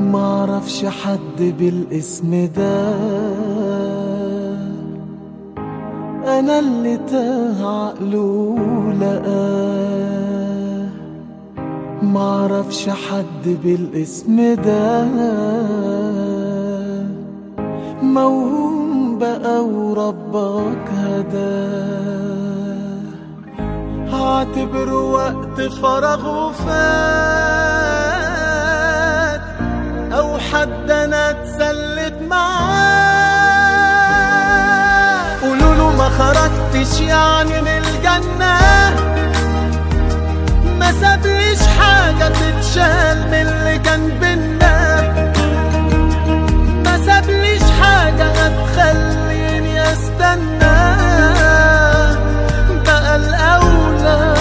معرفش حد بالاسم ده انا اللي تاه عقله لقاه معرفش حد بالاسم ده موهوم بقى وربك هداه هعتبره وقت فراغ وفات او حد انا اتسلت معاه قولوا له ما خرجتش يعني من الجنة ما سابليش حاجة تتشال من اللي كان بينا ما سابليش حاجة هتخليني استنى بقى الأولى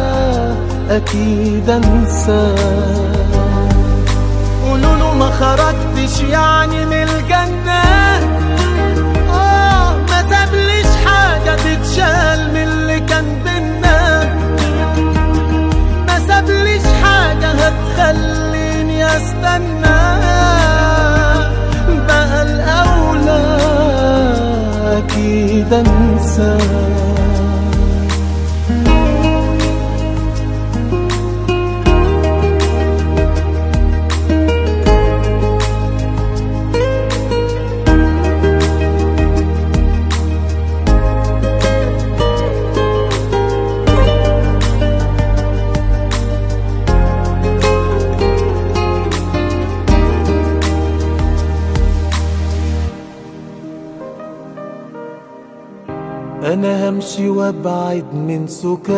أكيد أنساه قولوا له ما خرجتش يعني من الجنة آه ما سابليش حاجة تتشال من اللي كان بينا ما سابليش حاجة هتخليني استنى بقى الأولى أكيد أنساه انا همشي وابعد من سكات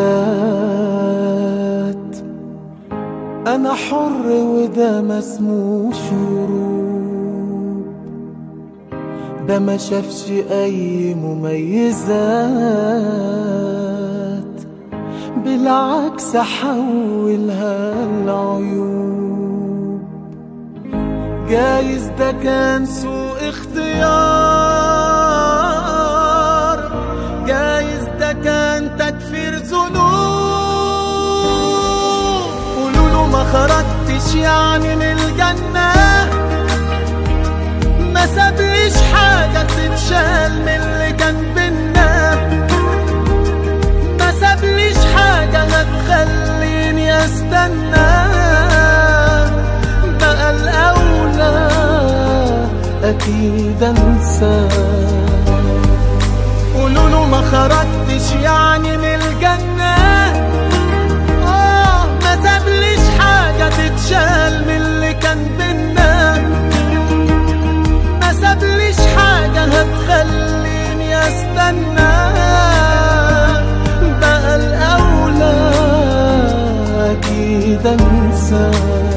انا حر وده ما اسموش هروب ده ما شافش اي مميزات بالعكس حولها العيوب جايز ده كان سوء اختيار جايز ده كان تكفير ذنوب قولوا له ما خرجتش يعني من الجنة ما سابليش حاجة تتشال من اللي كان بينا ما سابليش حاجة هتخليني استنى بقى الأولى أكيد أنساه قولوا له ما خرجتش يعني من الجنة آه ما سابليش حاجة تتشال من اللي كان بينا ما سابليش حاجة هتخليني استنى بقى الأولى أكيد أنساه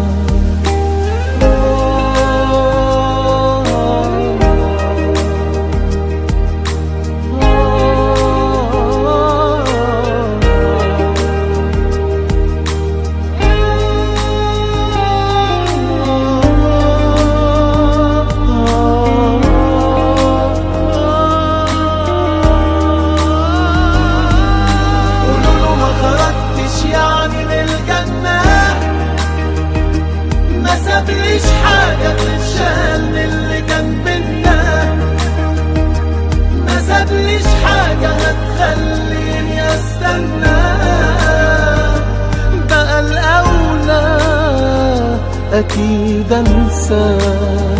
قولوا له ما خرجتش يعني من الجنة ما سابليش حاجة تتشال من اللي كان بينا ما سابليش حاجة هتخليني استنى بقى الأولى أكيد أنساه